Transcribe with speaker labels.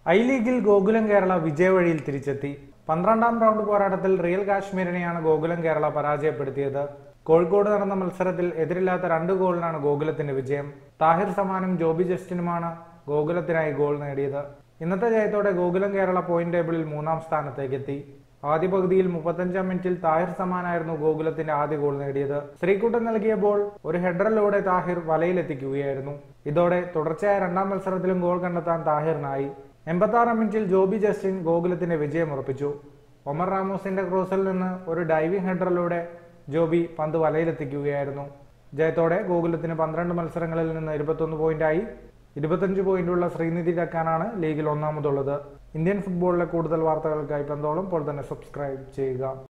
Speaker 1: I ലീഗിൽ ഗോകുലം കേരള വിജയവഴിയിൽ തിരിച്ചെത്തി പന്ത്രണ്ടാം റൗണ്ട് പോരാട്ടത്തിൽ റിയൽ കാശ്മീരിനെയാണ് ഗോകുലം കേരള പരാജയപ്പെടുത്തിയത് കോഴിക്കോട് നടന്ന മത്സരത്തിൽ എതിരില്ലാത്ത രണ്ട് ഗോളിനാണ് ഗോകുലത്തിന്റെ വിജയം താഹിർ സമാനും ജോബി ജസ്റ്റിനുമാണ് ഗോകുലത്തിനായി ഗോൾ നേടിയത് ഇന്നത്തെ ജയത്തോടെ ഗോകുലം കേരള പോയിന്റ് ടേബിളിൽ മൂന്നാം സ്ഥാനത്തേക്കെത്തി ആദ്യ പകുതിയിൽ മുപ്പത്തഞ്ചാം മിനിറ്റിൽ താഹിർ സമാനായിരുന്നു ഗോകുലത്തിന്റെ ആദ്യ ഗോൾ നേടിയത് ശ്രീകുട്ടൻ നൽകിയ ബോൾ ഒരു ഹെഡറിലൂടെ താഹിർ വലയിലെത്തിക്കുകയായിരുന്നു ഇതോടെ തുടർച്ചയായ രണ്ടാം മത്സരത്തിലും ഗോൾ കണ്ടെത്താൻ താഹിറിനായി എൺപത്തി ആറാം മിനിറ്റിൽ ജോബി ജസ്റ്റിൻ ഗോകുലത്തിന്റെ വിജയം ഉറപ്പിച്ചു ഒമർ റാമോസിന്റെ ക്രോസിൽ നിന്ന് ഒരു ഡൈവിംഗ് ഹെഡറിലൂടെ ജോബി പന്ത് വലയിലെത്തിക്കുകയായിരുന്നു ജയത്തോടെ ഗോകുലത്തിന് പന്ത്രണ്ട് മത്സരങ്ങളിൽ നിന്ന് ഇരുപത്തൊന്ന് പോയിന്റായി ഇരുപത്തഞ്ച് പോയിന്റുള്ള ശ്രീനിധി ഡക്കാനാണ് ലീഗിൽ ഒന്നാമതുള്ളത് ഇന്ത്യൻ ഫുട്ബോളിലെ കൂടുതൽ വാർത്തകൾക്കായി പന്തോളം ഇപ്പോൾ തന്നെ സബ്സ്ക്രൈബ് ചെയ്യുക